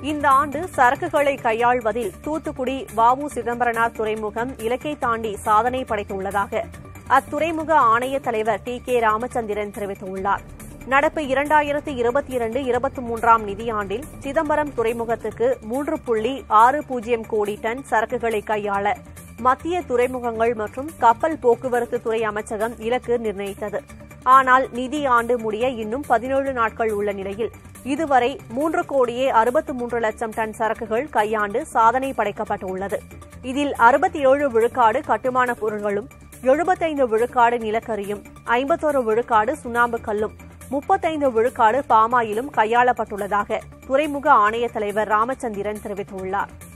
இந்த ஆண்டு சரக்குகளை கையாள்வதில் தூத்துக்குடி வஉ சிதம்பரனார் துறைமுகம் இலக்கை தாண்டி சாதனை படைத்துள்ளதாக அத்துறைமுக ஆணைய தலைவர் டி கே ராமச்சந்திரன் தெரிவித்துள்ளார் நடப்பு இரண்டாயிரத்து இருபத்தி இரண்டு இருபத்தி மூன்றாம் நிதியாண்டில் சிதம்பரம் துறைமுகத்துக்கு மூன்று புள்ளி ஆறு பூஜ்ஜியம் கோடி டன் சரக்குகளை கையாள மத்திய துறைமுகங்கள் மற்றும் கப்பல் போக்குவரத்து துறை அமைச்சகம் இலக்கு நிர்ணயித்தது ஆனால் நிதி ஆண்டு முடிய இன்னும் பதினேழு நாட்கள் உள்ள நிலையில் இதுவரை மூன்று கோடியே அறுபத்து மூன்று லட்சம் டன் சரக்குகள் கையாண்டு சாதனை படைக்கப்பட்டுள்ளது இதில் அறுபத்தி ஏழு விழுக்காடு கட்டுமான பொருட்களும் எழுபத்தைந்து விழுக்காடு நிலக்கரியும் ஐம்பத்தோரு விழுக்காடு சுண்ணாம்பு கல்லும் முப்பத்தைந்து விழுக்காடு பாமாயிலும் கையாளப்பட்டுள்ளதாக துறைமுக ஆணைய தலைவர் ராமச்சந்திரன் தெரிவித்துள்ளார்